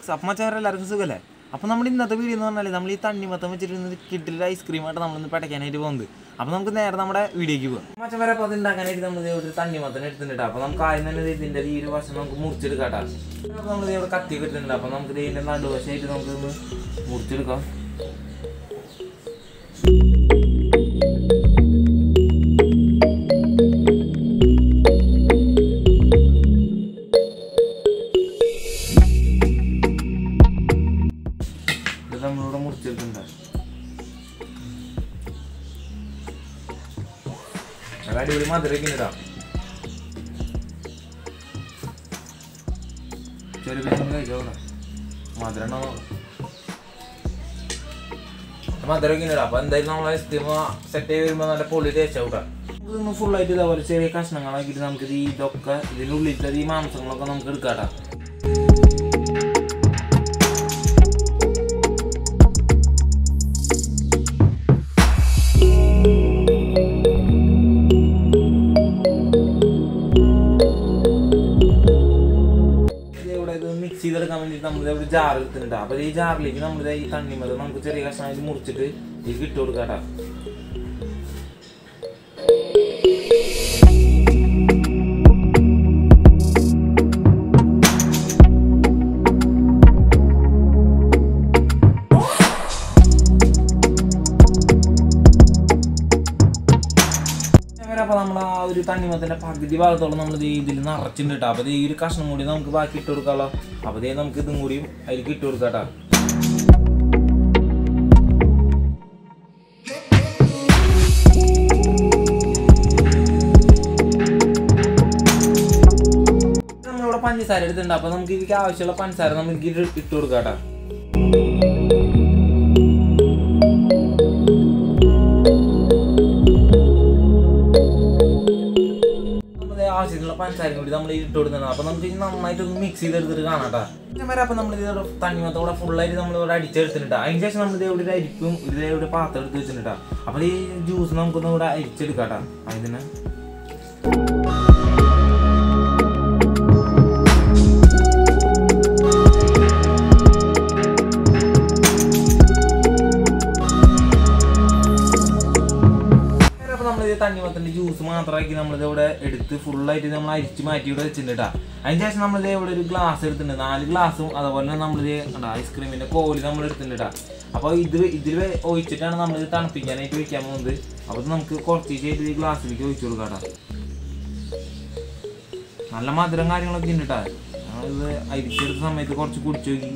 Vlogs അപ്പം മച്ചാൻ എല്ലാവർക്കും സുഖമല്ലേ അപ്പോൾ നമ്മൾ ഇന്നത്തെ വീഡിയോ എന്ന് പറഞ്ഞാൽ നമ്മൾ ഈ തണ്ണിമത്തം വെച്ചിട്ട് കിട്ടില്ല ഐസ്ക്രീമായിട്ട് നമ്മളിന്ന് പടയ്ക്കാനായിട്ട് പോകുന്നത് അപ്പോൾ നമുക്ക് നേരെ നമ്മുടെ വീഡിയോക്ക് പോകാം മച്ചാൻ വരെ അപ്പോൾ അത് ഉണ്ടാക്കാനായിട്ട് നമ്മൾ ദേ ഒരു തണ്ണിമത്തം എടുത്തിട്ടുണ്ട് അപ്പോൾ നമുക്ക് ആദ്യം തന്നെ ദേ ഇതിൻ്റെ ഈ ഒരു വശം നമുക്ക് മുറിച്ചെടുക്കാട്ടോ അപ്പോൾ നമ്മൾ ഇവിടെ കത്തിയൊക്കെ എടുത്തിട്ടുണ്ട് അപ്പോൾ നമുക്ക് ഇതിൻ്റെ നടുവശമായിട്ട് നമുക്കൊന്ന് മുറിച്ചെടുക്കാം ഇത് നമ്മളിവിടെ മുറിച്ചെടുക്കണ്ട നല്ല അടിപൊളി മധുരമൊക്കെ ഇടാം ചെറിയ പേരും കഴിച്ചോളാം മധുരം ഉണ്ടോ നോക്കാം. മധുരമൊക്കെ ഇടാം അപ്പൊ എന്തായാലും നമ്മൾ ഐസ്ക്രീം സെറ്റ് ചെയ്ത് വരുമ്പോൾ നല്ല പൊളി ടേസ്റ്റ് ആവും ഇതൊന്ന് ഫുള്ളായിട്ട് ഇതേപോലെ ചെറിയ കഷ്ണങ്ങളാക്കിയിട്ട് നമുക്ക് ഇത് ഇതൊക്കെ ഇതിനുള്ളിലത്തെ ഈ മാംസങ്ങളൊക്കെ നമുക്ക് എടുക്കാട്ടാ ഇത് ഇവിടെ ഇത് മിക്സ് ചെയ്തെടുക്കാൻ വേണ്ടിയിട്ട് നമ്മൾ ഒരു ജാർ എടുത്തിട്ടുണ്ട് അപ്പൊ ഈ ജാറിലേക്ക് നമ്മൾ ഈ തണ്ണിമത് നമുക്ക് ചെറിയ കഷ്ണമായിട്ട് മുറിച്ചിട്ട് ഇത് ഇട്ട് കൊടുക്കാട്ടാ അപ്പൊ നമ്മൾ ആ ഒരു തണ്ണിമത്തിന്റെ പകുതി ഭാഗത്തോളം നമ്മൾ ഇതിൽ നിറച്ചിട്ടുണ്ട് കേട്ടോ അപ്പൊ ഈ ഒരു കഷ്ണം കൂടി നമുക്ക് ബാക്കി ഇട്ട് കൊടുക്കാമല്ലോ അപ്പൊ ദേ നമുക്ക് ഇതും കൂടിയും അതിലേക്ക് ഇട്ട് കൊടുക്കാം കേട്ടോ നമ്മളിവിടെ പഞ്ചസാര എടുത്തിട്ടുണ്ട് അപ്പൊ നമുക്ക് ഇതിലേക്ക് ആവശ്യമുള്ള പഞ്ചസാര നമുക്ക് ഇത് ഇട്ട് കൊടുക്കാം കേട്ടോ നമ്മുടെ ആവശ്യത്തിനുള്ള പഞ്ചസാര കൂടി നമ്മൾ ഇട്ട് കൊടുക്കുന്നത് അപ്പൊ നമുക്ക് ഇത് നന്നായിട്ട് ഒന്ന് മിക്സ് ചെയ്തെടുത്തിട്ട് കാണാട്ടാ വരെ അപ്പൊ നമ്മൾ ഇതിവിടെ തണ്ണിമത്തോടെ ഫുള്ളായിട്ട് നമ്മൾ ഇവിടെ അടിച്ചെടുത്തിട്ടാ അതിന് ശേഷം നമ്മൾ ഇതേ ഒരു അരിപ്പും ഇതേ ഒരു പാത്രം എടുത്ത് വെച്ചിട്ടാ അപ്പൊ ഈ ജ്യൂസ് നമുക്കൊന്ന് ഇവിടെ അരിച്ചെടുക്കാട്ടാ അതിന് അപ്പൊ നമ്മൾ ഇത് തണ്ണിമത്തന്റെ ജ്യൂസ് മാത്രമാക്കി നമ്മളിത് ഇവിടെ എടുത്ത് ഫുള്ളായിട്ട് നമ്മൾ അരിച്ച് മാറ്റി ഇവിടെ വെച്ചിട്ടുണ്ട് കേട്ടോ അതിന് ശേഷം നമ്മളിത് ഇവിടെ ഒരു ഗ്ലാസ് എടുത്തിട്ടുണ്ട് നാല് ഗ്ലാസും അതുപോലെ തന്നെ നമ്മളിത് കണ്ടോ ഐസ്ക്രീമിന്റെ കോല് നമ്മൾ എടുത്തിട്ടുണ്ട് കേട്ടോ അപ്പോൾ ഇത് ഇതിൽ ഒഴിച്ചിട്ടാണ് നമ്മളിത് തണുപ്പിക്കാനായിട്ട് വെക്കാൻ പോകുന്നത് അപ്പോൾ ഇത് നമുക്ക് കുറച്ചേച്ചായിട്ട് ഈ ഗ്ലാസ്സിലേക്ക് ഒഴിച്ചു കൊടുക്കാം കേട്ടോ നല്ല മധുരം കാര്യങ്ങളൊക്കെ ഉണ്ട് കേട്ടോ ഇത് അരിച്ചെടുത്ത സമയത്ത് കുറച്ച് കുടിച്ചു നോക്കി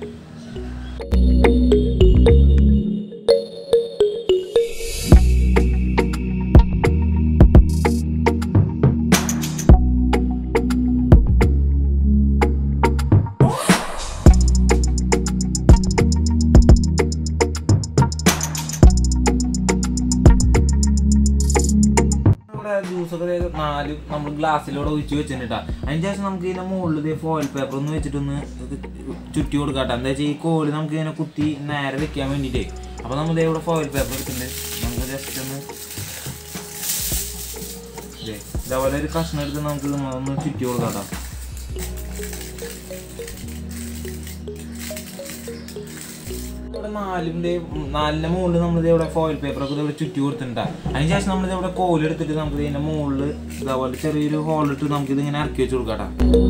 നമ്മുടെ ജ്യൂസൊക്കെ ദേ നാല് നമ്മൾ ഗ്ലാസ്സിലൂടെ ഒഴിച്ച് വെച്ചിട്ടാ അതിന് ശേഷം നമുക്ക് ഇതിന്റെ മുകളിൽ ഫോയിൽ പേപ്പർ ഒന്ന് വെച്ചിട്ടൊന്ന് ഇത് ചുറ്റി കൊടുക്കാട്ടെ എന്താ വെച്ചാൽ ഈ കോല് നമുക്ക് ഇതിനെ കുത്തി നേരെ വെക്കാൻ വേണ്ടിയിട്ടേ അപ്പോൾ നമ്മൾ ദേ ഇവിടെ ഫോയിൽ പേപ്പർ എടുത്തിട്ടുണ്ട് നമുക്ക് ജസ്റ്റ് ഒന്ന് ദേ ഇതേപോലെ ഒരു കഷ്ണം എടുത്ത് നമുക്ക് ഇത് ഒന്ന് ചുറ്റി കൊടുക്കാട്ടോ ഇവിടെ നാലിന്റെ നാലിന്റെ മുകളിൽ നമ്മൾ ഇവിടെ ഫോയിൽ പേപ്പർ ഒക്കെ ഇവിടെ ചുറ്റി കൊടുത്തിട്ടുണ്ട് അതിനുശേഷം നമ്മൾ ഇവിടെ കോലെടുത്തിട്ട് നമുക്ക് ഇതിന്റെ മുകളിൽ ഇതേപോലെ ചെറിയൊരു ഹോൾ ഇട്ട് നമുക്ക് ഇതിങ്ങനെ ഇറക്കി വെച്ച് കൊടുക്കാട്ടാ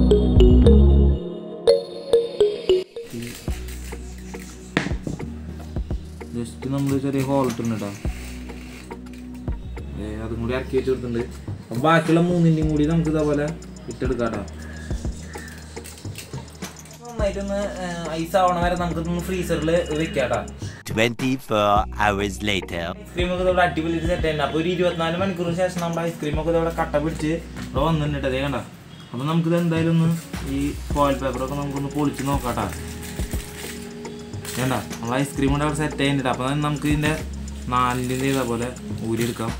ജസ്റ്റ് നമ്മൾ ചെറിയ ഹോൾ ഇട്ടിട്ടുണ്ട് കേട്ടോ ദേ അതും കൂടി ഇറക്കി വെച്ച് കൊടുത്തിട്ടുണ്ട് അപ്പം ബാക്കിയുള്ള മൂന്നിൻ്റെയും കൂടി നമുക്ക് ഇതേപോലെ ഇട്ടെടുക്കാട്ടോ നന്നായിട്ടൊന്ന് ഐസ് ആവണ വരെ നമുക്കിതൊന്ന് ഫ്രീസറിൽ വെക്കാട്ടാ 24 hours later. ഐസ്ക്രീം ഒക്കെ ഇവിടെ അടിപൊളി സെറ്റ് തന്നെ അപ്പോൾ ഒരു ഇരുപത്തിനാല് മണിക്കൂറിന് ശേഷം നമ്മുടെ ഐസ്ക്രീം ഒക്കെ ഇവിടെ കട്ട പിടിച്ച് ഇവിടെ വന്നിട്ടുണ്ട് അതേ കണ്ട അപ്പോൾ നമുക്കിത് എന്തായാലും ഒന്ന് ഈ ഫോയിൽ പേപ്പറൊക്കെ നമുക്കൊന്ന് പൊളിച്ച് നോക്കാട്ടാ വേണ്ട നമ്മൾ ഐസ്ക്രീം കൂടെ അവിടെ സെറ്റ് ചെയ്യുന്നുണ്ട് അപ്പോൾ നമുക്ക് ഇതിൻ്റെ നാലിൻ്റെ ഇതേപോലെ ഊരിയെടുക്കാം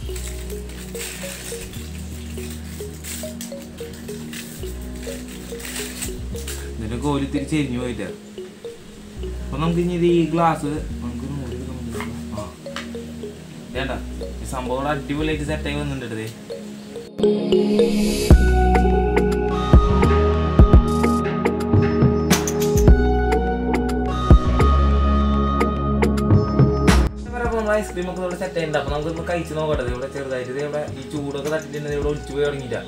ഇതിൻ്റെ കോലി തിരിച്ച് എരിഞ്ഞു പോയില്ല അപ്പൊ നമുക്ക് ഇനി ഇത് ഈ ഗ്ലാസ് നമുക്ക് നൂറ് നമുക്ക് ആ വേണ്ട ഈ സംഭവം ഇവിടെ അടിപൊളിയായിട്ട് സെറ്റായി വന്നിട്ടുണ്ട് ദേ. ഐസ്ക്രീം ഒക്കെ ഇവിടെ സെറ്റ് ആയിട്ടുണ്ട് അപ്പൊ നമുക്കൊന്ന് കഴിച്ച് നോക്കട്ടെ ദേ ഇവിടെ ചെറുതായിട്ട് ദേ ഇവിടെ ഈ ചൂടൊക്കെ തട്ടിട്ടുണ്ട് ഇവിടെ ഒളിച്ചു പോയി തുടങ്ങിയില്ല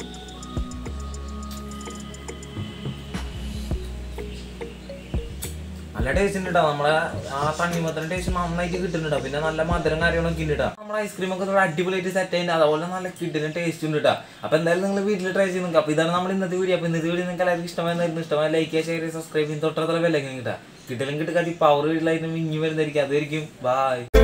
നല്ല ടേസ്റ്റ് ഉണ്ട് കേട്ടോ നമ്മളെ ആ തണ്ണിമത്തന്റെ ടേസ്റ്റ് നന്നായിട്ട് കിട്ടുന്നുണ്ട് പിന്നെ നല്ല മധുരം കാര്യങ്ങളൊക്കെ ഉണ്ട് കേട്ടോ നമ്മുടെ ഐസ്ക്രീം ഒക്കെ ഇവിടെ അടിപൊളിയായിട്ട് സെറ്റ് ചെയ്യുന്നത് അതുപോലെ നല്ല കിട്ടുന്ന ടേസ്റ്റ് ഉണ്ട് കേട്ടോ അപ്പൊ എന്തായാലും നിങ്ങൾ വീട്ടിൽ ട്രൈ ചെയ്ത് നോക്കുക അപ്പൊ ഇതാണ് നമ്മൾ ഇന്നത്തെ വീഡിയോ അപ്പൊ ഇന്നത്തെ വീഡിയോ നിങ്ങൾക്ക് എല്ലാവർക്കും ഇഷ്ടമായിരുന്നു ഇഷ്ടമായ ലൈക്ക് ചെയ്യുക ഷെയർ ചെയ്യുക സബ്സ്ക്രൈബ് ചെയ്ത് തൊട്ടത്ര വിലക്കും കിട്ടാം കിട്ടലും കിട്ടുക പവർ വീട്ടിലായിട്ട് മിഞ്ഞു വരുന്നതായിരിക്കും അതായിരിക്കും ബൈ